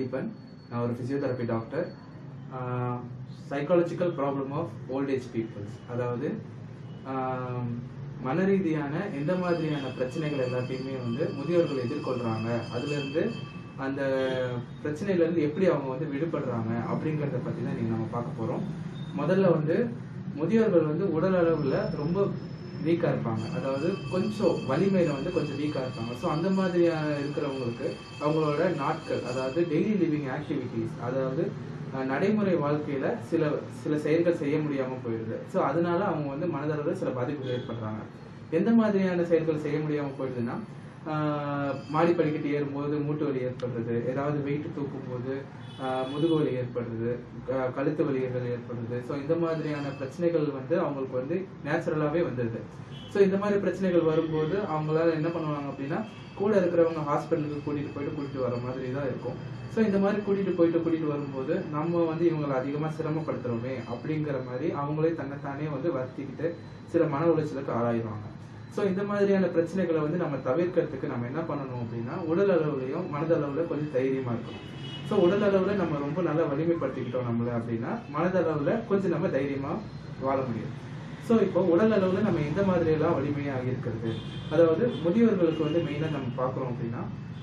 ஐயப்பன் நான் ஒரு physiotherapy doctor psychological problem of old age peoples அதாவது ஆஹ், மன ரீதியான எந்த மாதிரியான பிரச்சனைகள் எல்லாத்தையுமே வந்து முதியோர்கள் எதிர்கொள்றாங்க அதுலேருந்து அந்த பிரச்சனையிலேருந்து எப்படி அவங்க வந்து விடுபடுறாங்க அப்படிங்கிறத பற்றி தான் நீங்கள் நம்ம பார்க்க போகிறோம் முதல்ல வந்து முதியோர்கள் வந்து உடல் அளவில் ரொம்ப வீக்காக இருப்பாங்க அதாவது கொஞ்சம் வலிமையில வந்து கொஞ்சம் வீக்காக இருப்பாங்க ஸோ அந்த மாதிரியான இருக்கிறவங்களுக்கு அவங்களோட நாட்கள் அதாவது டெய்லி லிவிங் ஆக்டிவிட்டீஸ் அதாவது அஹ், நடைமுறை வாழ்க்கையில சில சில செயல்கள் செய்ய முடியாம போயிடுது ஸோ அதனால அவங்க வந்து மனதளவில் சில பாதிப்புகள் ஏற்படுறாங்க எந்த மாதிரியான செயல்கள் செய்ய முடியாம போயிடுதுன்னா ஆஹ், மாடி படிக்கட்டு ஏறும்போது மூட்டு வலி ஏற்படுறது ஏதாவது வெயிட் தூக்கும் போது ஆஹ், முதுகு வலி ஏற்படுறது க- கழுத்து வலிகள் ஏற்படுறது ஸோ இந்த மாதிரியான பிரச்சனைகள் வந்து அவங்களுக்கு வந்து நேச்சுரலாகவே வந்துடுது ஸோ இந்த மாதிரி பிரச்சனைகள் வரும்போது அவங்களால என்ன பண்ணுவாங்க அப்படின்னா கூட இருக்கிறவங்க ஹாஸ்பிட்டலுக்கு கூட்டிட்டு போயிட்டு கூட்டிட்டு வர மாதிரி தான் இருக்கும் ஸோ இந்த மாதிரி கூட்டிட்டு போயிட்டு கூட்டிட்டு வரும்போது நம்ம வந்து இவங்களை அதிகமாக சிரமப்படுத்துறோமே அப்படிங்கிற மாதிரி அவங்களே தன்னைத்தானே வந்து வருத்திக்கிட்டு சில மன உளைச்சலுக்கு ஆளாயிடுவாங்க ஸோ இந்த மாதிரியான பிரச்சனைகளை வந்து நம்ம தவிர்க்கிறதுக்கு நம்ம என்ன பண்ணணும் அப்படின்னா உடல் அளவுலையும் மனதளவுல கொஞ்சம் தைரியமா இருக்கணும் ஸோ உடல் அளவுல நம்ம ரொம்ப நல்லா வலிமைப்படுத்திக்கிட்டோம் நம்மள அப்படின்னா மனதளவுல கொஞ்சம் நம்ம தைரியமா வாழ முடியும் ஸோ இப்போ உடல் அளவுல நம்ம எந்த மாதிரி எல்லாம் வலிமையாக இருக்கிறது அதாவது முதியோர்களுக்கு வந்து மெயினாக நம்ம பார்க்குறோம் அப்படின்னா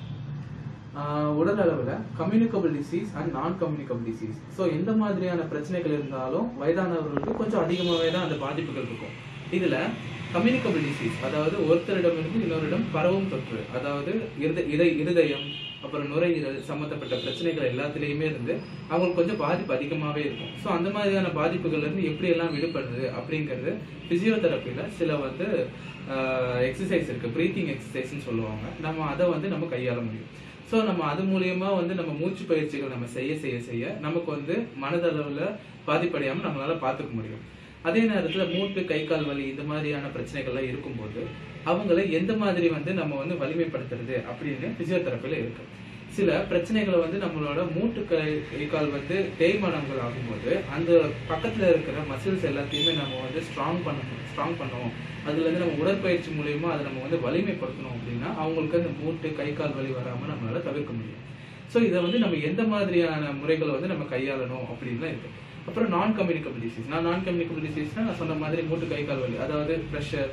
ஆஹ் உடல் அளவில் communicable disease and non communicable disease so எந்த மாதிரியான பிரச்சனைகள் இருந்தாலும் வயதானவர்களுக்கு கொஞ்சம் அதிகமாகவே தான் அந்த பாதிப்புகள் இருக்கும் இதில் கம்யூனிகபிள் டிசீஸ் அதாவது ஒருத்தரிடமிருந்து இன்னொருடம் பரவும் தொற்று அதாவது இருத இதை இருதயம் அப்புறம் நுரையீரல் சம்மந்தப்பட்ட பிரச்சனைகள் எல்லாத்துலேயுமே இருந்து அவங்களுக்கு கொஞ்சம் பாதிப்பு அதிகமாகவே இருக்கும் ஸோ அந்த மாதிரியான பாதிப்புகள்ல இருந்து எப்படி எல்லாம் விடுபடுறது அப்படிங்கிறது பிசியோதெரப்பியில் சில வந்து எக்ஸசைஸ் இருக்கு ப்ரீத்திங் எக்ஸசைஸ்னு சொல்லுவாங்க நம்ம அதை வந்து நம்ம கையாள முடியும் ஸோ நம்ம அது மூலியமா வந்து நம்ம மூச்சு பயிற்சிகள் நம்ம செய்ய செய்ய செய்ய நமக்கு வந்து மனதளவில் பாதிப்படையாம நம்மளால பார்த்துக்க முடியும் அதே நேரத்துல மூட்டு கை கால் வலி இந்த மாதிரியான பிரச்சனைகள்லாம் இருக்கும்போது அவங்கள எந்த மாதிரி வந்து நம்ம வந்து வலிமைப்படுத்துறது அப்படின்னு பிசியோதெரப்பில இருக்கு சில பிரச்சனைகளை வந்து நம்மளோட மூட்டு கை கை கால் வந்து தேய்மானங்கள் ஆகும்போது அந்த பக்கத்துல இருக்கிற மசில்ஸ் எல்லாத்தையுமே நம்ம வந்து ஸ்ட்ராங் பண்ணணும் ஸ்ட்ராங் பண்ணணும் அதுல இருந்து நம்ம உடற்பயிற்சி மூலியமா அதை நம்ம வந்து வலிமைப்படுத்தணும் அப்படின்னா அவங்களுக்கு அந்த மூட்டு கை கால் வலி வராம நம்மளால தவிர்க்க முடியும் ஸோ இதை வந்து நம்ம எந்த மாதிரியான முறைகளை வந்து நம்ம கையாளணும் அப்படின்லாம் இருக்கு அப்புறம் நான் கம்யூனிகபிள் டிசீஸ் நான் நான் கம்யூனிகபிள் டிசீஸ்னா நான் சொன்ன மாதிரி மூட்டு கை கால் வலி அதாவது ப்ரெஷர்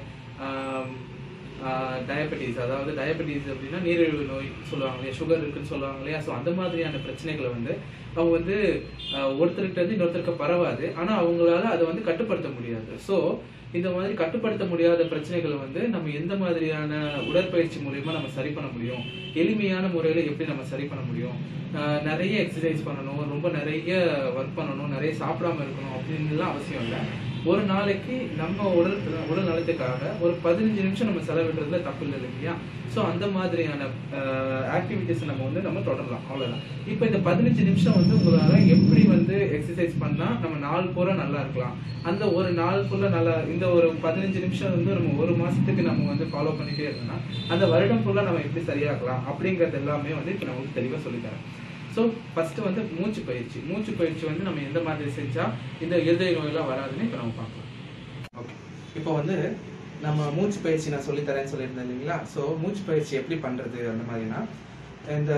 டயபெட்டிஸ் அதாவது டயபெட்டிஸ் அப்படின்னா நீரிழிவு நோய் சொல்லுவாங்க இல்லையா சுகர் இருக்குன்னு சொல்லுவாங்க இல்லையா ஸோ அந்த மாதிரியான பிரச்சனைகளை வந்து அவங்க வந்து ஆஹ், ஒருத்தர்கிட்ட இருந்து இன்னொருத்தருக்கு பரவாது ஆனால் அவங்களால அதை வந்து கட்டுப்படுத்த முடியாது ஸோ இந்த மாதிரி கட்டுப்படுத்த முடியாத பிரச்சனைகளை வந்து நம்ம எந்த மாதிரியான உடற்பயிற்சி மூலியமா நம்ம சரி பண்ண முடியும் எளிமையான முறையில எப்படி நம்ம சரி பண்ண முடியும் ஆஹ் நிறைய எக்ஸசைஸ் பண்ணணும் ரொம்ப நிறைய ஒர்க் பண்ணணும் நிறைய சாப்பிடாம இருக்கணும் அப்படின்னுலாம் அவசியம் இல்லை ஒரு நாளைக்கு நம்ம உடல் உடல் நலத்துக்காக ஒரு பதினஞ்சு நிமிஷம் நம்ம செலவிடுறதுல தப்பு இல்லை இல்லையா ஸோ அந்த மாதிரியான ஆக்டிவிட்டிஸ் நம்ம வந்து நம்ம தொடரலாம் அவ்வளவுதான் இப்போ இந்த பதினஞ்சு நிமிஷம் வந்து உங்களால எப்படி வந்து எக்ஸசைஸ் பண்ணா நம்ம நாள் பூரா நல்லா இருக்கலாம் அந்த ஒரு நாள் ஃபுல்லா நல்லா இந்த ஒரு பதினஞ்சு நிமிஷம் வந்து நம்ம ஒரு மாசத்துக்கு நம்ம வந்து ஃபாலோ பண்ணிட்டே இருக்கோம்னா அந்த வருடம் ஃபுல்லா நம்ம எப்படி சரியாக்கலாம் அப்படிங்கறது எல்லாமே வந்து இப்போ நான் உங்களுக்கு தெளிவா சொல்லித்தரேன் ஸோ ஃபர்ஸ்ட் வந்து மூச்சு பயிற்சி மூச்சு பயிற்சி வந்து நம்ம எந்த மாதிரி செஞ்சா இந்த இருதய நோயெல்லாம் வராதுன்னு இப்போ நம்ம பார்க்கலாம் ஓகே இப்போ வந்து நம்ம மூச்சு பயிற்சி நான் சொல்லித் தரேன்னு சொல்லியிருந்தேன் இல்லைங்களா ஸோ மூச்சு பயிற்சி எப்படி பண்றது அந்த மாதிரினா இந்த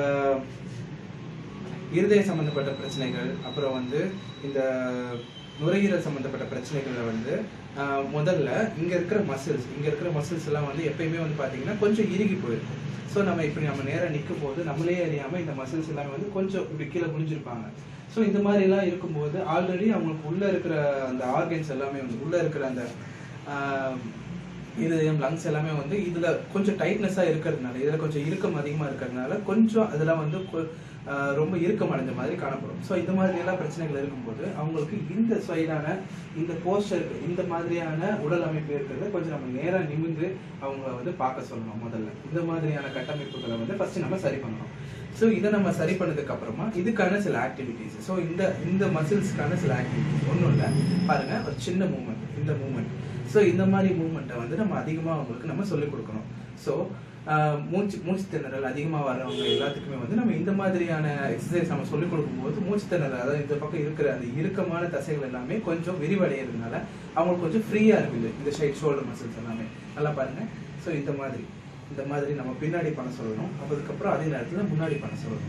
இருதய சம்பந்தப்பட்ட பிரச்சனைகள் அப்புறம் வந்து இந்த நுரையீரல் சம்பந்தப்பட்ட பிரச்சனைகள்ல வந்து ஆஹ், முதல்ல இங்க இருக்கிற மசில்ஸ் இங்க இருக்கிற மசில்ஸ் எல்லாம் வந்து எப்பயுமே வந்து பாத்தீங்கன்னா கொஞ்சம் இறுகி போயிருக்கும் ஸோ நம்ம இப்படி நம்ம நேரா நிற்கும் போது நம்மளே அறியாம இந்த மசில்ஸ் எல்லாமே வந்து கொஞ்சம் இப்படி கீழே குனிஞ்சிருப்பாங்க ஸோ இந்த மாதிரி எல்லாம் இருக்கும்போது ஆல்ரெடி அவங்களுக்கு உள்ள இருக்கிற அந்த ஆர்கன்ஸ் எல்லாமே வந்து உள்ள இருக்கிற அந்த ஆஹ், இருதயம் லங்ஸ் எல்லாமே வந்து இதுல கொஞ்சம் டைட்னஸா இருக்கிறதுனால இதுல கொஞ்சம் இறுக்கம் அதிகமா இருக்கிறதுனால கொஞ்சம் அதெல்லாம் வந்து கொ- ஆஹ் ரொம்ப இறுக்கம் அடைஞ்ச மாதிரி காணப்படும் ஸோ இந்த மாதிரி எல்லாம் பிரச்சனைகள் இருக்கும்போது அவங்களுக்கு இந்த சைடான இந்த போஸ்டருக்கு இந்த மாதிரியான உடல் அமைப்பு இருக்கிறத கொஞ்சம் நம்ம நேரா நிமிர்ந்து அவங்கள வந்து பார்க்க சொல்லணும் முதல்ல இந்த மாதிரியான கட்டமைப்புகளை வந்து ஃபர்ஸ்ட் நம்ம சரி பண்ணணும் ஸோ இதை நம்ம சரி பண்ணதுக்கு அப்புறமா இதுக்கான சில ஆக்டிவிட்டிஸ் ஸோ இந்த இந்த மசில்ஸ்க்கான சில ஆக்டிவிட்டிஸ் ஒன்றும் இல்லை பாருங்க ஒரு சின்ன மூமெண்ட் இந்த மூமெண்ட் ஸோ இந்த மாதிரி மூமெண்ட்டை வந்து நம்ம அதிகமாக அவங்களுக்கு நம்ம சொல்லிக் கொடுக்கணும் ஸோ மூச்சு மூச்சு திணறல் அதிகமாக வர்றவங்க எல்லாத்துக்குமே வந்து நம்ம இந்த மாதிரியான எக்ஸசைஸ் நம்ம சொல்லிக் கொடுக்கும்போது மூச்சு திணறல் அதாவது இந்த பக்கம் இருக்கிற அந்த இறுக்கமான தசைகள் எல்லாமே கொஞ்சம் விரிவடைகிறதுனால அவங்களுக்கு கொஞ்சம் ஃப்ரீயாக இருக்குது இந்த சைட் ஷோல்டர் மசில்ஸ் எல்லாமே நல்லா பாருங்க ஸோ இந்த மாதிரி இந்த மாதிரி நம்ம பின்னாடி பண்ண சொல்லணும் அப்ப அதுக்கப்புறம் அதே நேரத்தில் முன்னாடி பண்ண சொல்லணும்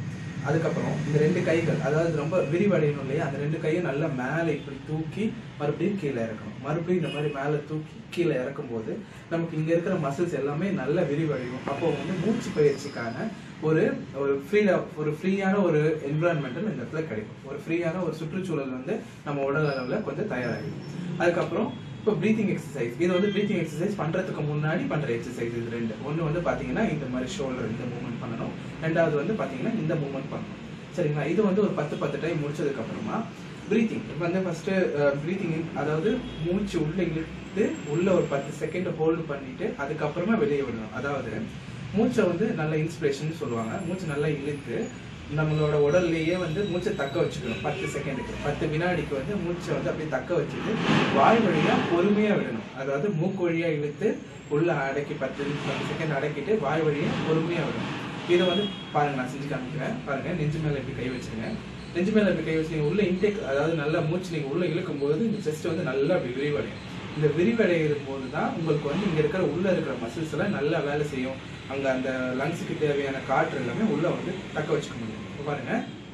அதுக்கப்புறம் இந்த ரெண்டு கைகள் அதாவது ரொம்ப விரிவடையணும் இல்லையா அந்த ரெண்டு கையும் நல்லா மேலே இப்படி தூக்கி மறுபடியும் கீழே இறக்கணும் மறுபடியும் இந்த மாதிரி மேலே தூக்கி கீழே இறக்கும் போது நமக்கு இங்க இருக்கிற மசில்ஸ் எல்லாமே நல்லா விரிவடையும் அப்போ வந்து மூச்சு பயிற்சிக்கான ஒரு ஒரு ஃப்ரீடா ஒரு ஃப்ரீயான ஒரு என்விரான்மெண்டல் இந்த இடத்துல கிடைக்கும் ஒரு ஃப்ரீயான ஒரு சுற்றுச்சூழல் வந்து நம்ம உடல் அளவுல கொஞ்சம் தயாராகிடும் அதுக்கப்புறம் இப்போ ப்ரீத்திங் எக்ஸசைஸ் இது வந்து ப்ரீத்திங் எக்ஸசைஸ் பண்றதுக்கு முன்னாடி பண்ற எக்ஸசைஸ் இது ரெண்டு ஒன்று வந்து பாத்தீங்கன்னா இந்த மாதிரி ஷோல்டர் இந்த மூவ்மெண்ட் பண்ணணும் ரெண்டாவது வந்து பாத்தீங்கன்னா இந்த மூவ்மெண்ட் பண்ணணும் சரிங்களா இது வந்து ஒரு பத்து பத்து டைம் முடிச்சதுக்கு அப்புறமா ப்ரீத்திங் இப்போ வந்து ஃபர்ஸ்ட் ப்ரீத்திங் அதாவது மூச்சு உள்ள இழுத்து உள்ள ஒரு பத்து செகண்ட் ஹோல்டு பண்ணிட்டு அதுக்கப்புறமா வெளியே விடணும் அதாவது மூச்சை வந்து நல்ல இன்ஸ்பிரேஷன் சொல்லுவாங்க மூச்சு நல்லா இழுத்து நம்மளோட உடல்லையே வந்து மூச்சை தக்க வச்சுக்கணும் பத்து செகண்டுக்கு பத்து வினாடிக்கு வந்து மூச்சை வந்து அப்படியே தக்க வச்சுட்டு வாய் வழியா பொறுமையா விடணும் அதாவது மூக்கு வழியா இழுத்து உள்ள அடக்கி பத்து பத்து செகண்ட் அடக்கிட்டு வாய் வழியா பொறுமையா விடணும் இதை வந்து பாருங்க நான் செஞ்சு காமிக்கிறேன் பாருங்க நெஞ்சு மேல இப்படி கை வச்சிருங்க நெஞ்சு மேல இப்படி கை வச்சு நீங்க உள்ள இன்டேக் அதாவது நல்லா மூச்சு நீங்க உள்ள இழுக்கும் போது இந்த செஸ்ட் வந்து நல்லா அப்படி விரிவடையும் இந்த விரிவடையும் போது தான் உங்களுக்கு வந்து இங்க இருக்கிற உள்ள இருக்கிற மசில்ஸ் எல்லாம் நல்லா வேலை செய்யும் அங்க அந்த லங்ஸுக்கு தேவையான காற்று எல்லாமே உள்ள வந்து தக்க வச்சுக்க முடியும் இப்ப பாருங்க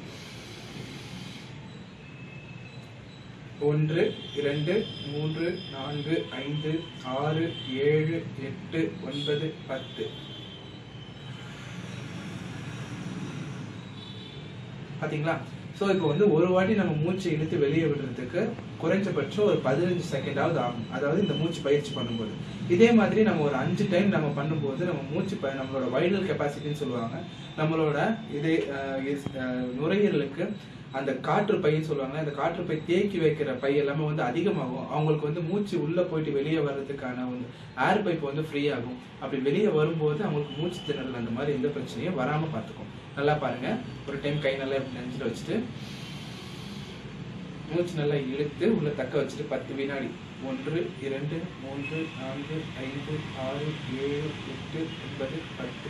ஒன்று இரண்டு மூன்று நான்கு ஐந்து ஆறு ஏழு எட்டு ஒன்பது பத்து பாத்தீங்களா சோ இப்போ வந்து ஒரு வாட்டி நம்ம மூச்சு இழுத்து வெளியே விடுறதுக்கு குறைஞ்சபட்சம் ஒரு பதினஞ்சு செகண்டாவது ஆகும் அதாவது இந்த மூச்சு பயிற்சி பண்ணும்போது இதே மாதிரி நம்ம ஒரு அஞ்சு டைம் நம்ம பண்ணும்போது நம்ம மூச்சு ப- நம்மளோட வைடல் கெப்பாசிட்டின்னு சொல்லுவாங்க நம்மளோட இதே அஹ், இஸ்- அஹ், நுரையீரலுக்கு அந்த காற்று பைன்னு சொல்லுவாங்க அந்த காற்று பை தேக்கி வைக்கிற பை எல்லாமே வந்து அதிகமாகும் அவங்களுக்கு வந்து மூச்சு உள்ள போயிட்டு வெளியே வர்றதுக்கான வந்து ஏர் பைப் வந்து ஃப்ரீ ஆகும் அப்படி வெளியே வரும்போது அவங்களுக்கு மூச்சு திணறல் அந்த மாதிரி எந்த பிரச்சனையும் வராம பார்த்துக்கும் நல்லா பாருங்க ஒரு டைம் கை நல்லா இப்படி நெஞ்சில் வச்சுட்டு மூச்சு நல்லா இழுத்து உள்ள தக்க வச்சுட்டு பத்து வினாடி ஒன்று இரண்டு மூன்று நான்கு ஐந்து ஆறு ஏழு எட்டு ஒன்பது பத்து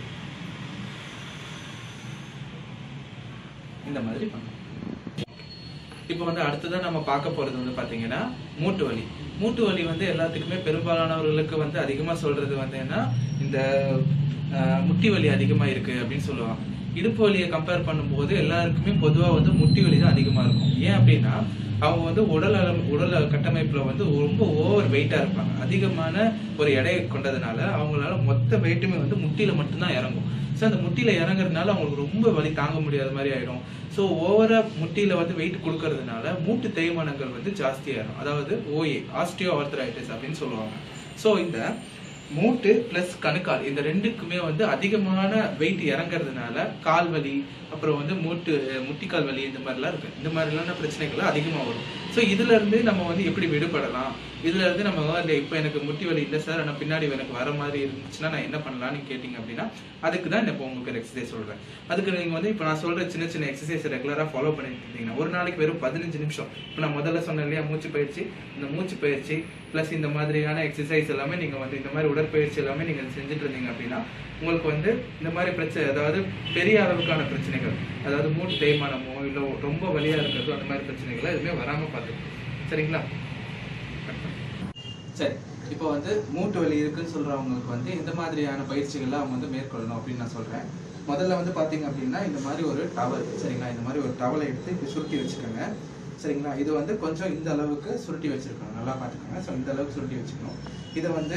இந்த மாதிரி பண்ணணும் இப்போ வந்து அடுத்ததா நம்ம பார்க்க போறது வந்து பாத்தீங்கன்னா மூட்டு வலி மூட்டு வலி வந்து எல்லாத்துக்குமே பெரும்பாலானவர்களுக்கு வந்து அதிகமா சொல்றது வந்து என்ன இந்த அஹ், முட்டி வலி அதிகமா இருக்கு அப்படின்னு சொல்லுவாங்க இடுப்பு வலியை கம்பேர் பண்ணும்போது எல்லாருக்குமே பொதுவா வந்து முட்டி வலி தான் அதிகமா இருக்கும் ஏன் அப்படின்னா அவங்க வந்து உடல் அளவு உடல் கட்டமைப்புல வந்து ரொம்ப ஓவர் வெயிட்டா இருப்பாங்க அதிகமான ஒரு எடையை கொண்டதுனால அவங்களால மொத்த வெயிட்டுமே வந்து முட்டியில மட்டும்தான் இறங்கும் ஸோ அந்த முட்டியில இறங்குறதுனால அவங்களுக்கு ரொம்ப வலி தாங்க முடியாத மாதிரி ஆயிடும் ஸோ ஓவரா முட்டியில வந்து வெயிட் கொடுக்கறதுனால மூட்டு தேய்மானங்கள் வந்து ஜாஸ்தியாயிரும் அதாவது ஓஏ ஆஸ்டியோ ஆர்த்தரைட்டிஸ் அப்படின்னு சொல்லுவாங்க ஸோ இந்த மூட்டு பிளஸ் கணுக்கால் இந்த ரெண்டுக்குமே வந்து அதிகமான வெயிட் இறங்குறதுனால கால் வலி அப்புறம் வந்து மூட்டு முட்டிக்கால் வலி இந்த மாதிரிலாம் இருக்கு இந்த மாதிரிலான பிரச்சனைகள் அதிகமாக வரும் ஸோ இதுல இருந்து நம்ம வந்து எப்படி விடுபடலாம் இதுல இருந்து நம்ம வந்து இப்போ எனக்கு முட்டி வலி இல்லை சார் ஆனால் பின்னாடி எனக்கு வர மாதிரி இருந்துச்சுன்னா நான் என்ன பண்ணலாம்னு கேட்டிங்க அப்படின்னா அதுக்கு தான் இப்போ உங்களுக்கு ஒரு எக்ஸசைஸ் சொல்றேன் அதுக்கு நீங்க வந்து இப்போ நான் சொல்ற சின்ன சின்ன எக்ஸசைஸ் ரெகுலரா ஃபாலோ பண்ணிட்டு இருந்தீங்கன்னா ஒரு நாளைக்கு வெறும் பதினஞ்சு நிமிஷம் இப்போ நான் முதல்ல சொன்னேன் இல்லையா மூச்சு பயிற்சி இந்த மூச்சு பயிற்சி ப்ளஸ் இந்த மாதிரியான எக்ஸசைஸ் எல்லாமே நீங்க வந்து இந்த மாதிரி உடற்பயிற்சி எல்லாமே நீங்க செஞ்சுட்டு இருந்தீங்க அப்படின்னா உங்களுக்கு வந்து இந்த மாதிரி பிரச்சனை அதாவது பெரிய அளவுக்கான பிரச்சனைகள் அதாவது மூட்டு தேய்மானமோ இல்லை ரொம்ப வலியா இருக்கிறதோ அந்த மாதிரி பிரச்சனைகள் எதுவுமே வராம பார்த்துக்கணும் சரிங்களா சரி இப்போ வந்து மூட்டு வலி இருக்குன்னு சொல்றவங்களுக்கு வந்து இந்த மாதிரியான பயிற்சிகள்லாம் அவங்க வந்து மேற்கொள்ளணும் அப்படின்னு நான் சொல்றேன் முதல்ல வந்து பாத்தீங்க அப்படின்னா இந்த மாதிரி ஒரு டவல் சரிங்களா இந்த மாதிரி ஒரு டவலை எடுத்து இப்படி சுருட்டி வச்சுக்கோங்க சரிங்களா இது வந்து கொஞ்சம் இந்த அளவுக்கு சுருட்டி வச்சிருக்கணும் நல்லா பார்த்துக்கோங்க ஸோ இந்த அளவுக்கு சுருட்டி வச்சுக்கணும் இதை வந்து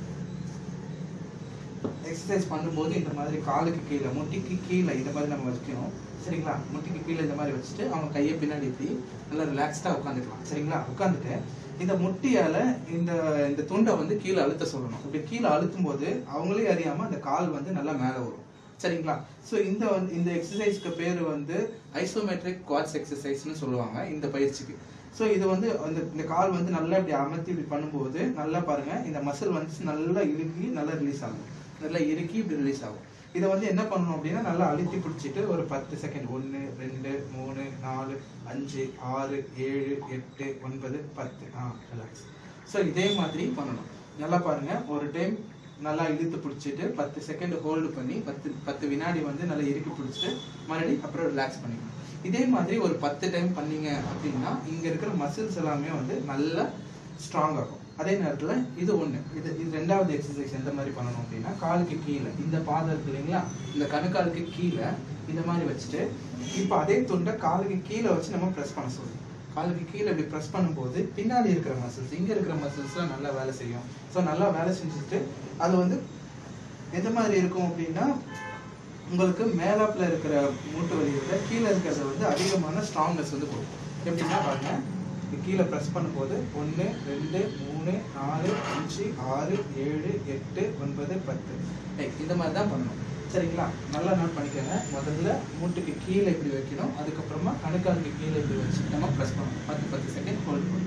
எக்ஸசைஸ் பண்ணும்போது இந்த மாதிரி காலுக்கு கீழே முட்டிக்கு கீழே இந்த மாதிரி நம்ம வச்சுக்கணும் சரிங்களா முட்டிக்கு கீழே இந்த மாதிரி வச்சுட்டு அவங்க கையை பின்னாடி இப்படி நல்லா ரிலாக்ஸ்டாக உட்காந்துக்கலாம் சரிங்களா உட்காந்துட்டு இந்த முட்டியால இந்த இந்த துண்டை வந்து கீழே அழுத்த சொல்லணும் இப்படி கீழே அழுத்தும் போது அவங்களே அறியாம அந்த கால் வந்து நல்லா மேலே வரும் சரிங்களா ஸோ இந்த வந்து இந்த எக்ஸசைஸ்க்கு பேர் வந்து ஐசோமெட்ரிக் குவாட்ஸ் எக்ஸசைஸ்னு சொல்லுவாங்க இந்த பயிற்சிக்கு ஸோ இது வந்து அந்த இந்த கால் வந்து நல்லா இப்படி அமர்த்தி இப்படி பண்ணும்போது நல்லா பாருங்க இந்த மசில் வந்து நல்லா இறுக்கி நல்லா ரிலீஸ் ஆகும் நல்லா இறுக்கி இப்படி ரிலீஸ் ஆகும் இதை வந்து என்ன பண்ணணும் அப்படின்னா நல்லா அழுத்தி பிடிச்சிட்டு ஒரு பத்து செகண்ட் ஒன்று ரெண்டு மூணு நாலு அஞ்சு ஆறு ஏழு எட்டு ஒன்பது பத்து ஆ ரிலாக்ஸ் ஸோ இதே மாதிரி பண்ணணும் நல்லா பாருங்க ஒரு டைம் நல்லா இழுத்து பிடிச்சிட்டு பத்து செகண்ட் ஹோல்டு பண்ணி பத்து பத்து வினாடி வந்து நல்லா இறுக்கி பிடிச்சிட்டு மறுபடியும் அப்புறம் ரிலாக்ஸ் பண்ணிக்கணும் இதே மாதிரி ஒரு பத்து டைம் பண்ணீங்க அப்படின்னா இங்க இருக்கிற மசில்ஸ் எல்லாமே வந்து நல்லா ஸ்ட்ராங் ஆகும் அதே நேரத்துல இது ஒண்ணு இது இது ரெண்டாவது எக்ஸசைஸ் எந்த மாதிரி பண்ணணும் அப்படின்னா காலுக்கு கீழே இந்த பாதம் இருக்கு இல்லைங்களா இந்த கணுக்காலுக்கு கீழே இந்த மாதிரி வச்சுட்டு இப்போ அதே துண்டை காலுக்கு கீழே வச்சு நம்ம ப்ரெஸ் பண்ண சொல்லுவோம் காலுக்கு கீழே இப்படி ப்ரெஸ் பண்ணும்போது பின்னாடி இருக்கிற மசில்ஸ் இங்க இருக்கிற மசில்ஸ்லாம் நல்லா வேலை செய்யும் ஸோ நல்லா வேலை செஞ்சுட்டு அது வந்து எந்த மாதிரி இருக்கும் அப்படின்னா உங்களுக்கு மேலாப்புல இருக்கிற மூட்டு வலியை விட கீழே இருக்கிறத வந்து அதிகமான ஸ்ட்ராங்னஸ் வந்து கொடுக்கும் எப்படின்னா பாருங்க இது கீழே ப்ரெஸ் பண்ணும்போது ஒன்று ரெண்டு மூணு நாலு அஞ்சு ஆறு ஏழு எட்டு ஒன்பது பத்து ரைட் இந்த மாதிரி தான் பண்ணணும் சரிங்களா நல்லா நோட் பண்ணிக்கோங்க முதல்ல மூட்டுக்கு கீழே இப்படி வைக்கணும் அதுக்கப்புறமா கணுக்காலுக்கு கீழே இப்படி வச்சு நம்ம ப்ரெஸ் பண்ணணும் பத்து பத்து செகண்ட் ஹோல்ட் பண்ணணும்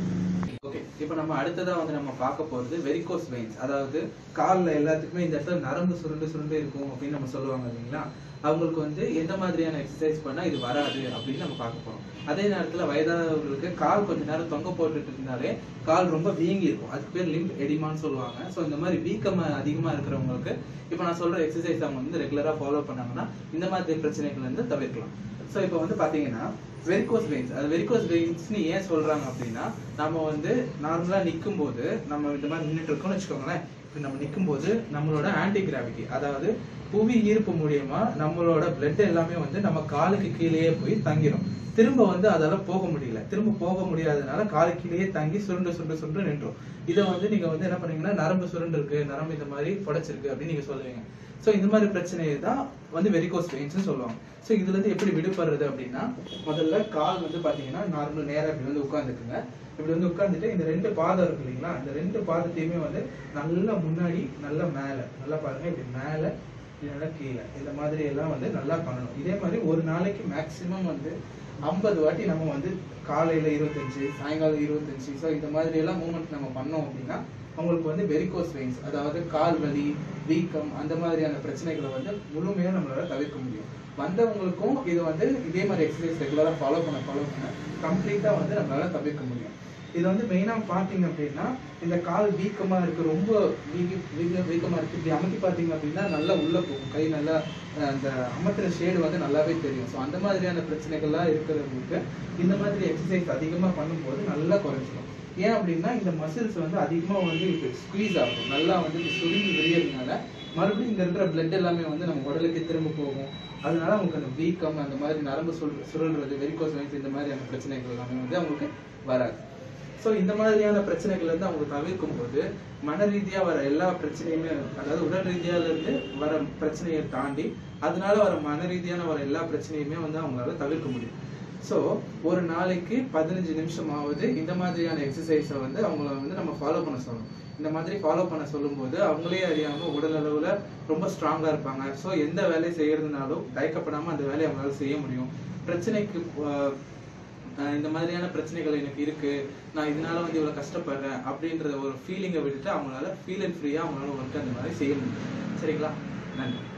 ஓகே இப்போ நம்ம அடுத்ததா வந்து நம்ம பார்க்க போறது வெரிகோஸ் வெயின்ஸ் அதாவது கால்ல எல்லாத்துக்குமே இந்த இடத்துல நரம்பு சுருண்டு சுருண்டு இருக்கும் அப்படின்னு நம்ம சொல்லுவாங்க இல்லைங்களா அவங்களுக்கு வந்து எந்த மாதிரியான எக்ஸசைஸ் பண்ணா இது வராது அப்படின்னு நம்ம பார்க்க போறோம் அதே நேரத்துல வயதானவர்களுக்கு கால் கொஞ்ச நேரம் தொங்க போட்டுட்டு இருந்தாலே கால் ரொம்ப வீங்கி இருக்கும் அதுக்கு பேர் லிம்ப் எடிமான்னு சொல்லுவாங்க ஸோ இந்த மாதிரி வீக்கம் அதிகமா இருக்கிறவங்களுக்கு இப்போ நான் சொல்ற எக்ஸசைஸ் அவங்க வந்து ரெகுலரா ஃபாலோ பண்ணாங்கன்னா இந்த மாதிரி பிரச்சனைகள் வந்து தவிர்க்கலாம் ஸோ இப்போ வந்து பாத்தீங்கன்னா வெரிகோஸ் வெயின்ஸ் அது வெரிகோஸ் வெயின்ஸ்னு ஏன் சொல்றாங்க அப்படின்னா நம்ம வந்து நார்மலா நிற்கும் போது நம்ம இந்த மாதிரி நின்றுட்டு இருக்கோம்னு வச்சுக்கோங்களேன் இப்போ நம்ம நிற்கும் போது நம்மளோட ஆன்டி கிராவிட்டி அதாவது புவி ஈர்ப்பு மூலியமா நம்மளோட பிளட் எல்லாமே வந்து நம்ம காலுக்கு கீழேயே போய் தங்கிடும் திரும்ப வந்து அதால போக முடியல திரும்ப போக முடியாதனால காலு கீழேயே தங்கி சுருண்டு சுருண்டு சுருண்டு நின்றோம் இதை வந்து நீங்க வந்து என்ன பண்ணீங்கன்னா நரம்பு சுருண்டு இருக்கு நரம்பு இந்த மாதிரி புடைச்சிருக்கு அப்படின்னு நீங்க சொல்லுவீங்க சோ இந்த மாதிரி பிரச்சனையை தான் வந்து வெரிகோஸ் வெயின்ஸ் சொல்லுவாங்க சோ இதுல இருந்து எப்படி விடுபடுறது அப்படின்னா முதல்ல கால் வந்து பாத்தீங்கன்னா நார்மல் நேரா இப்படி வந்து உட்காந்துக்குங்க இப்படி வந்து உட்கார்ந்துட்டு இந்த ரெண்டு பாதம் இருக்கு இல்லைங்களா இந்த ரெண்டு பாதத்தையுமே வந்து நல்லா முன்னாடி நல்லா மேல நல்லா பாருங்க இப்படி மேல இல்லைன்னா கீழே இந்த மாதிரி எல்லாம் வந்து நல்லா பண்ணணும் இதே மாதிரி ஒரு நாளைக்கு மேக்சிமம் வந்து ஐம்பது வாட்டி நம்ம வந்து காலையில இருபத்தஞ்சு சாயங்காலம் இருபத்தஞ்சு ஸோ இந்த மாதிரி எல்லாம் மூமெண்ட் நம்ம பண்ணோம் அப்படின்னா அவங்களுக்கு வந்து வெரிகோஸ் வெயின்ஸ் அதாவது கால் வலி வீக்கம் அந்த மாதிரியான பிரச்சனைகளை வந்து முழுமையா நம்மளால தவிர்க்க முடியும் வந்தவங்களுக்கும் இது வந்து இதே மாதிரி எக்ஸசைஸ் ரெகுலரா ஃபாலோ பண்ண ஃபாலோ பண்ண கம்ப்ளீட்டா வந்து நம்மளால தவிர்க்க முடியும் இது வந்து மெயினா பாத்தீங்க அப்படின்னா இந்த கால் வீக்கமா இருக்கு ரொம்ப வீக்கி வீக்க வீக்கமா இருக்கு இப்படி அமுக்கி பாத்தீங்க அப்படின்னா நல்லா உள்ள போகும் கை நல்லா அஹ், அந்த அமர்த்தின ஷேடு வந்து நல்லாவே தெரியும் ஸோ அந்த மாதிரியான பிரச்சனைகள்லாம் இருக்கிறவங்களுக்கு இந்த மாதிரி எக்ஸசைஸ் அதிகமா பண்ணும்போது நல்லா குறைஞ்சிடும் ஏன் அப்படின்னா இந்த மசில்ஸ் வந்து அதிகமா வந்து ஸ்குவீஸ் ஆகும் நல்லா வந்து இப்படி சுருங்கி விரியறதுனால மறுபடியும் இங்க இருக்கிற பிளட் எல்லாமே வந்து நம்ம உடலுக்கு திரும்ப போகும் அதனால அவங்களுக்கு அந்த வீக்கம் அந்த மாதிரி நரம்பு சுல் சுருள்றது வெரிகோஸ் வெயின்ஸ் இந்த மாதிரியான பிரச்சனைகள் எல்லாமே வந்து அவங்களுக்கு வராது ஸோ இந்த மாதிரியான பிரச்சனைகள் வந்து அவங்க தவிர்க்கும் போது மன ரீதியா வர எல்லா பிரச்சனையுமே அதாவது உடல் ரீதியால இருந்து வர பிரச்சனையை தாண்டி அதனால வர மன ரீதியான வர எல்லா பிரச்சனையுமே வந்து அவங்களால தவிர்க்க முடியும் ஸோ ஒரு நாளைக்கு பதினஞ்சு நிமிஷமாவது இந்த மாதிரியான எக்ஸசைஸை வந்து அவங்கள வந்து நம்ம ஃபாலோ பண்ண சொல்லணும் இந்த மாதிரி ஃபாலோ பண்ண சொல்லும்போது அவங்களே அறியாம உடல் அளவுல ரொம்ப ஸ்ட்ராங்கா இருப்பாங்க ஸோ எந்த வேலையை செய்யறதுனாலும் தயக்கப்படாம அந்த வேலையை அவங்களால செய்ய முடியும் பிரச்சனைக்கு ஆஹ், ஆஹ் இந்த மாதிரியான பிரச்சனைகள் எனக்கு இருக்கு நான் இதனால வந்து இவ்வளவு கஷ்டப்படுறேன் அப்படின்ற ஒரு ஃபீலிங்கை விட்டுட்டு அவங்களால ஃபீல் அண்ட் ஃப்ரீயா அவங்களால ஒர்க் அந்த மாதிரி செய்ய முடியும் சரிங்களா நன்றி